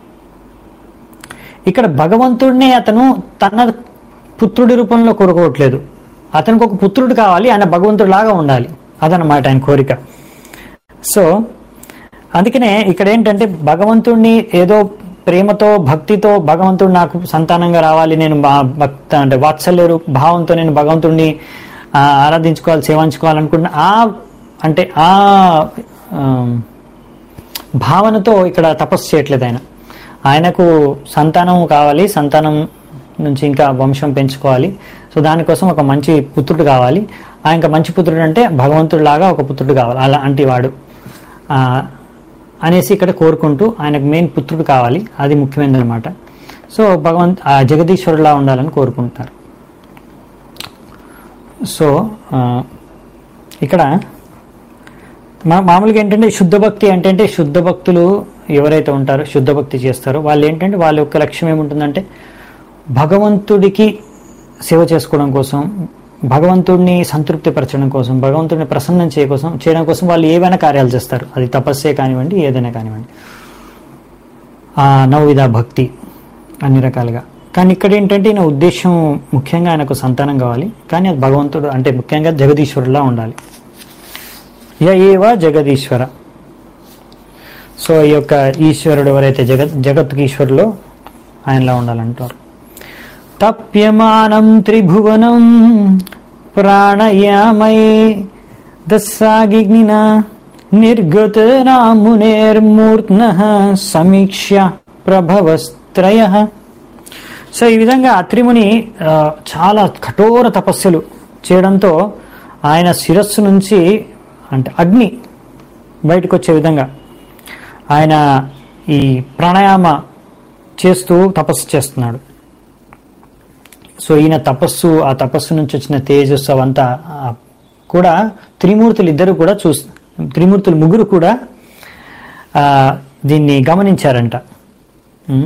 ఇక్కడ భగవంతుడిని అతను తన పుత్రుడి రూపంలో కోరుకోవట్లేదు అతనికి ఒక పుత్రుడు కావాలి ఆయన భగవంతుడు లాగా ఉండాలి అదనమాట ఆయన కోరిక సో అందుకనే ఇక్కడ ఏంటంటే భగవంతుడిని ఏదో ప్రేమతో భక్తితో భగవంతుడు నాకు సంతానంగా రావాలి నేను బా- భక్త అంటే వాత్సల్య రూ- భావంతో నేను భగవంతుడిని ఆ, ఆరాధించుకోవాలి సేవించుకోవాలనుకుంటున్న ఆ అంటే ఆ ఆమ్, భావనతో ఇక్కడ తపస్సు చేయట్లేదు ఆయన ఆయనకు సంతానం కావాలి సంతానం నుంచి ఇంకా వంశం పెంచుకోవాలి సో దానికోసం ఒక మంచి పుత్రుడు కావాలి ఆ ఇంకా మంచి పుత్రుడు అంటే భగవంతుడు లాగా ఒక పుత్రుడు కావాలి అలాంటి వాడు ఆ, అనేసి ఇక్కడ కోరుకుంటూ ఆయనకు మెయిన్ పుత్రుడు కావాలి అది ముఖ్యమైనది అనమాట సో భగవంత్ ఆ జగదీశ్వరులా ఉండాలని కోరుకుంటారు సో ఆ, ఇక్కడ మా- మామూలుగా ఏంటంటే శుద్ధ భక్తి అంటే శుద్ధ భక్తులు ఎవరైతే ఉంటారో శుద్ధ భక్తి చేస్తారో వాళ్ళు ఏంటంటే వాళ్ళ యొక్క లక్ష్యం ఏముంటుందంటే భగవంతుడికి సేవ చేసుకోవడం కోసం భగవంతుడిని సంతృప్తిపరచడం కోసం భగవంతుడిని ప్రసన్నం చేయ కోసం చేయడం కోసం వాళ్ళు ఏవైనా కార్యాలు చేస్తారు అది తపస్సే కానివ్వండి ఏదైనా కానివ్వండి ఆ నవవిధ భక్తి అన్ని రకాలుగా కానీ ఇక్కడ ఏంటంటే ఈయన ఉద్దేశం ముఖ్యంగా ఆయనకు సంతానం కావాలి కానీ అది భగవంతుడు అంటే ముఖ్యంగా జగదీశ్వరులా ఉండాలి య ఏవ జగదీశ్వర సో ఈ యొక్క ఈశ్వరుడు ఎవరైతే జగత్ జగత్తుకి ఈశ్వరులో ఆయనలా ఉండాలంటారు తప్యమానం త్రిభువనం ప్రాణయామై దస్సాగిగ్నిన నిర్గత నామునేర్మూర్త్న సమీక్ష్య ప్రభవస్త్రయ సో ఈ విధంగా అత్రిముని ఆ, చాలా కఠోర తపస్సులు చేయడంతో ఆయన శిరస్సు నుంచి అంటే అగ్ని బయటకు వచ్చే విధంగా ఆయన ఈ ప్రాణాయామ చేస్తూ తపస్సు చేస్తున్నాడు సో ఈయన తపస్సు ఆ తపస్సు నుంచి వచ్చిన తేజస్సు అవంతా ఆ, కూడా త్రిమూర్తులు ఇద్దరు కూడా చూ త్రిమూర్తులు ముగ్గురు కూడా ఆ, దీన్ని గమనించారంట ఉం.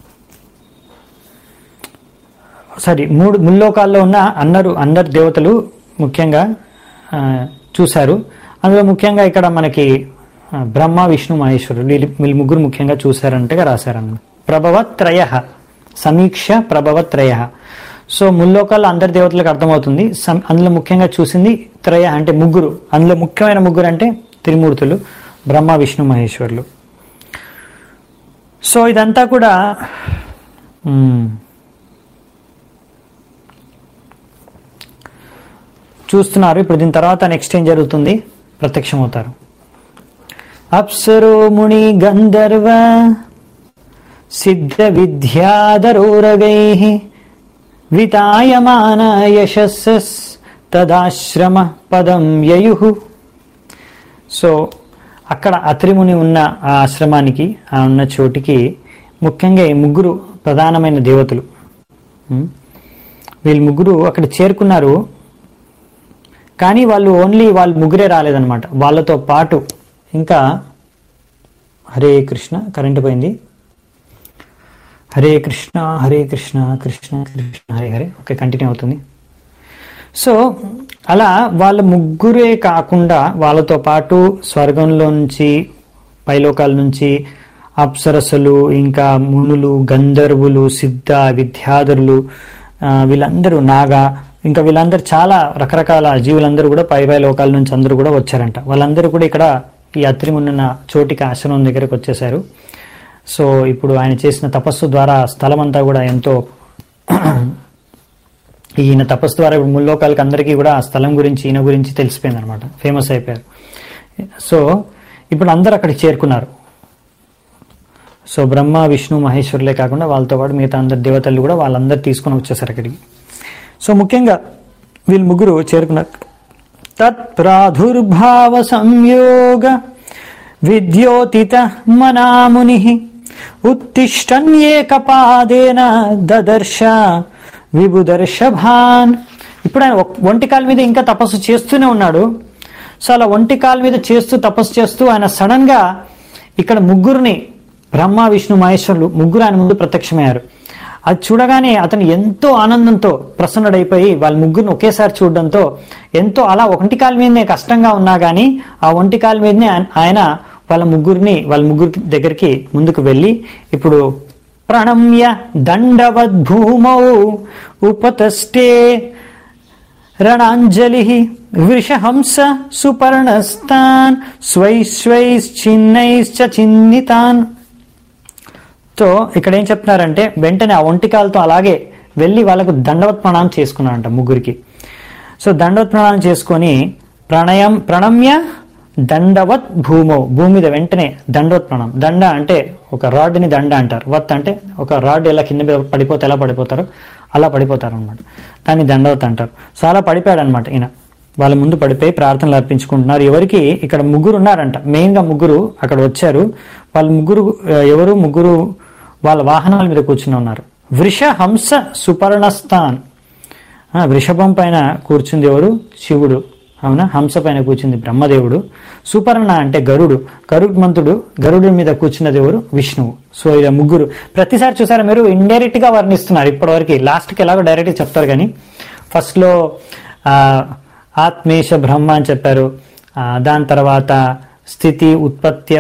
సారీ మూడు ముల్లోకాల్లో ఉన్న అందరు అందరు దేవతలు ముఖ్యంగా ఆ, చూశారు అందులో ముఖ్యంగా ఇక్కడ మనకి ఆ, బ్రహ్మ విష్ణు మహేశ్వరుడు వీళ్ళు వీళ్ళు ముగ్గురు ముఖ్యంగా చూశారంటగా రాశారన్న ప్రభవత్రయ సమీక్ష ప్రభవత్రయ సో ముల్లోకాల్లో అందరి దేవతలకు అర్థమవుతుంది సం- అందులో ముఖ్యంగా చూసింది త్రయ అంటే ముగ్గురు అందులో ముఖ్యమైన ముగ్గురు అంటే త్రిమూర్తులు బ్రహ్మ విష్ణు మహేశ్వరులు సో ఇదంతా కూడా మ్మ్, చూస్తున్నారు ఇప్పుడు దీని తర్వాత నెక్స్ట్ ఏం జరుగుతుంది ప్రత్యక్షమవుతారు అప్సరో ముని గంధర్వ సిద్ధ విద్యాధరోరగై వితాయమాన యశస్సస్ తదాశ్రమ పదం యయు సో అక్కడ అత్రిముని ఉన్న ఆ ఆశ్రమానికి ఆ ఉన్న చోటికి ముఖ్యంగా ఈ ముగ్గురు ప్రధానమైన దేవతలు ఉం? వీళ్ళు ముగ్గురు అక్కడ చేరుకున్నారు కానీ వాళ్ళు ఓన్లీ వాళ్ళు ముగ్గురే రాలేదన్నమాట వాళ్ళతో పాటు ఇంకా హరే కృష్ణ కరెంటు పోయింది హరే కృష్ణ హరే కృష్ణ కృష్ణ కృష్ణ హరే హరే ఓకే కంటిన్యూ అవుతుంది సో అలా వాళ్ళ ముగ్గురే కాకుండా వాళ్ళతో పాటు స్వర్గంలో నుంచి పైలోకాల నుంచి అప్సరసలు ఇంకా మునులు గంధర్వులు సిద్ధ విద్యాధరులు ఆ, వీళ్ళందరూ నాగా ఇంకా వీళ్ళందరూ చాలా రకరకాల జీవులందరూ కూడా పై పై లోకాల నుంచి అందరూ కూడా వచ్చారంట వాళ్ళందరూ కూడా ఇక్కడ ఈ అత్రిమున్న చోటికి ఆశ్రమం దగ్గరకు వచ్చేసారు సో ఇప్పుడు ఆయన చేసిన తపస్సు ద్వారా స్థలం అంతా కూడా ఎంతో ఈయన తపస్సు ద్వారా ఇప్పుడు ముల్లోకాలకి అందరికీ కూడా ఆ స్థలం గురించి ఈయన గురించి తెలిసిపోయింది అనమాట ఫేమస్ అయిపోయారు సో ఇప్పుడు అందరు అక్కడికి చేరుకున్నారు సో బ్రహ్మ విష్ణు మహేశ్వరులే కాకుండా వాళ్ళతో పాటు మిగతా అందరు దేవతలు కూడా వాళ్ళందరూ తీసుకొని వచ్చేసారు అక్కడికి సో ముఖ్యంగా వీళ్ళు ముగ్గురు చేరుకున్నారు తత్ప్రాదుర్భావ సంయోగ విద్యోతిత మనాముని ఉత్తిష్టన్యేకపాదేన దదర్శ విభుదర్శభాన్ ఇప్పుడు ఆయన ఒక్- ఒంటి కాలు మీద ఇంకా తపస్సు చేస్తూనే ఉన్నాడు సో అలా ఒంటి కాలు మీద చేస్తూ తపస్సు చేస్తూ ఆయన సడన్ గా ఇక్కడ ముగ్గురిని బ్రహ్మ విష్ణు మహేశ్వరులు ముగ్గురు ఆయన ముందు ప్రత్యక్షమయ్యారు అది చూడగానే అతను ఎంతో ఆనందంతో ప్రసన్నుడైపోయి వాళ్ళ ముగ్గురిని ఒకేసారి చూడడంతో ఎంతో అలా ఒంటి కాలు మీదనే కష్టంగా ఉన్నా గానీ ఆ ఒంటి కాలు మీదనే ఆయన- ఆయన వాళ్ళ ముగ్గురిని వాళ్ళ ముగ్గురి దగ్గరికి ముందుకు వెళ్ళి ఇప్పుడు ప్రణమ్య దండవద్భూమౌ ఉపతష్టే రణాంజలి వృషహంస సుపర్ణస్తాన్ స్వైశ్వైశ్చిన్నైశ్చ చిన్నితాన్ తో ఇక్కడ ఏం చెప్తున్నారంటే వెంటనే ఆ ఒంటికాలతో అలాగే వెళ్ళి వాళ్ళకు దండవత్ ప్రణామం చేసుకున్నారంట ముగ్గురికి సో దండవత్ ప్రణామం చేసుకొని ప్రణయం ప్రణమ్య దండవత్ భూమో భూమి మీద వెంటనే దండవత్ ప్రణామం దండ అంటే ఒక రాడ్ని దండ అంటారు వత్ అంటే ఒక రాడ్ ఎలా కింద మీద పడిపోతే ఎలా పడిపోతారో అలా పడిపోతారు అనమాట దాన్ని దండవత్ అంటారు సో అలా పడిపోయాడు అనమాట ఈయన వాళ్ళ ముందు పడిపోయి ప్రార్థనలు అర్పించుకుంటున్నారు ఎవరికి ఇక్కడ ముగ్గురు ఉన్నారంట మెయిన్ గా ముగ్గురు అక్కడ వచ్చారు వాళ్ళ ముగ్గురు ఆ, ఎవరు ముగ్గురు వాళ్ళ వాహనాల మీద కూర్చుని ఉన్నారు వృష హంస సుపర్ణస్థాన్ ఆ, వృషభం పైన కూర్చుంది ఎవరు శివుడు అవునా హంస పైన కూర్చుంది బ్రహ్మదేవుడు సుపర్ణ అంటే గరుడు గరుడ్మంతుడు గరుడు మీద కూర్చున్నది ఎవరు విష్ణువు సో ఇలా ముగ్గురు ప్రతిసారి చూసారా మీరు ఇండైరెక్ట్ గా వర్ణిస్తున్నారు ఇప్పటివరకు లాస్ట్ కి ఎలాగో డైరెక్ట్ గా చెప్తారు కానీ ఫస్ట్ లో ఆ, ఆత్మేశ బ్రహ్మ అని చెప్పారు ఆ, దాని తర్వాత స్థితి ఉత్పత్తి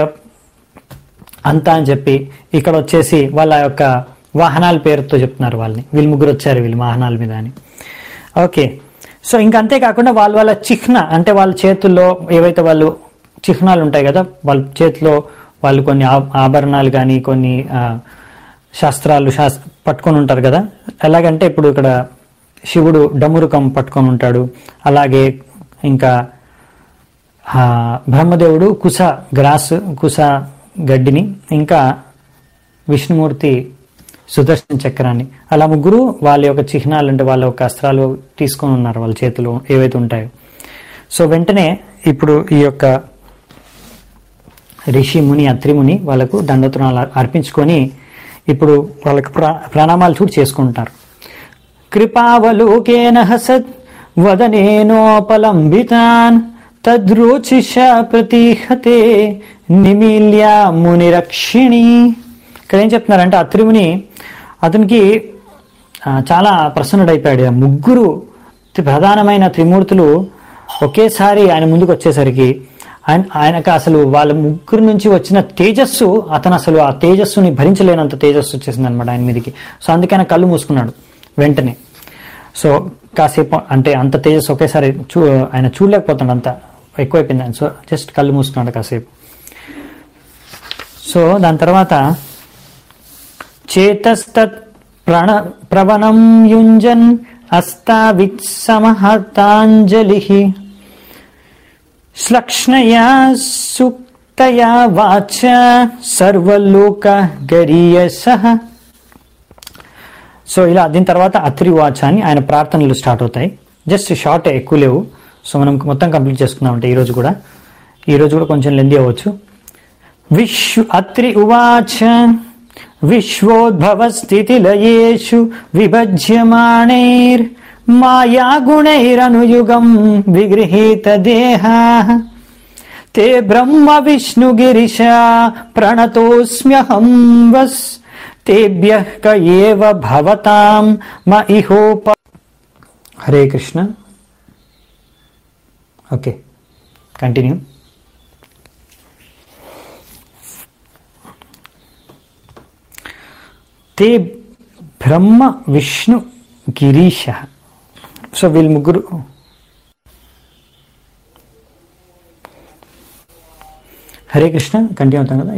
అంతా అని చెప్పి ఇక్కడ వచ్చేసి వాళ్ళ యొక్క వాహనాల పేరుతో చెప్తున్నారు వాళ్ళని వీళ్ళు ముగ్గురు వచ్చారు వీళ్ళు వాహనాల మీద అని ఓకే సో ఇంకా అంతేకాకుండా వాళ్ళ వాళ్ళ చిహ్న అంటే వాళ్ళ చేతుల్లో ఏవైతే వాళ్ళు చిహ్నాలు ఉంటాయి కదా వాళ్ళ చేతిలో వాళ్ళు కొన్ని ఆ- ఆభరణాలు కానీ కొన్ని ఆ, శాస్త్రాలు శాస్త్ర పట్టుకొని ఉంటారు కదా ఎలాగంటే ఇప్పుడు ఇక్కడ శివుడు డమురుకం పట్టుకొని ఉంటాడు అలాగే ఇంకా ఆ, బ్రహ్మదేవుడు కుస గ్రాస్ కుస గడ్డిని ఇంకా విష్ణుమూర్తి సుదర్శన చక్రాన్ని అలా ముగ్గురు వాళ్ళ యొక్క చిహ్నాలు అంటే వాళ్ళ యొక్క అస్త్రాలు తీసుకొని ఉన్నారు వాళ్ళ చేతిలో ఏవైతే ఉంటాయో సో వెంటనే ఇప్పుడు ఈ యొక్క రిషి ముని అత్రిముని వాళ్ళకు దండతునాలు అర్పించుకొని ఇప్పుడు వాళ్ళకి ప్రా ప్రణామాలు చూడు చేసుకుంటారు కృపావలోకేన హసత్ వదనేనోపలంబితాన్ తద్రోచిష ప్రతిహతే నిమీల్య మునిరక్షిణి ఇక్కడ ఏం చెప్తున్నారంటే అత్రిముని అతనికి ఆ, చాలా ప్రసన్నుడైపోయాడు ఆ ముగ్గురు తి- ప్రధానమైన త్రిమూర్తులు ఒకేసారి ఆయన ముందుకు వచ్చేసరికి ఆయన ఆయనకు అసలు వాళ్ళ ముగ్గురు నుంచి వచ్చిన తేజస్సు అతను అసలు ఆ తేజస్సుని భరించలేనంత తేజస్సు వచ్చేసింది అనమాట ఆయన మీదకి సో అందుకే ఆయన కళ్ళు మూసుకున్నాడు వెంటనే సో కాసేపు అంటే అంత తేజస్ ఒకేసారి చూ ఆయన చూడలేకపోతున్నాడు అంత ఎక్కువైపోయింది ఆయన సో జస్ట్ కళ్ళు మూసుకున్నాడు కాసేపు సో దాని తర్వాత చేతస్తత్ ప్రణ ప్రవణం యుంజన్ అస్తావిత్సమహతాంజలి శ్లక్ష్ణయా సుక్తయా వాచ సర్వలోక గరీయస సో ఇలా దీని తర్వాత అత్రి వాచ అని ఆయన ప్రార్థనలు స్టార్ట్ అవుతాయి జస్ట్ షార్ట్ ఎక్కువ లేవు సో మనం మొత్తం కంప్లీట్ చేసుకుందామంటే ఈరోజు కూడా ఈరోజు కూడా కొంచెం లెంది అవ్వచ్చు విశ్వ అత్రి ఉవాచ విశ్వోద్భవ స్థితిలయేషు విభజ్యమాణైర్ మాయాగుణైరనుయుగం విగృహీత దేహా తే బ్రహ్మ విష్ణుగిరిశ ప్రణతోస్మ్యహం వస్ తేభ్య క ఏవ భవతాం మ ఇహోప హరే కృష్ణ ఓకే కంటిన్యూ తే బ్రహ్మ విష్ణు గిరీశ సో వీళ్ళు ముగ్గురు హరే కృష్ణ కంటిన్యూ అవుతాం కదా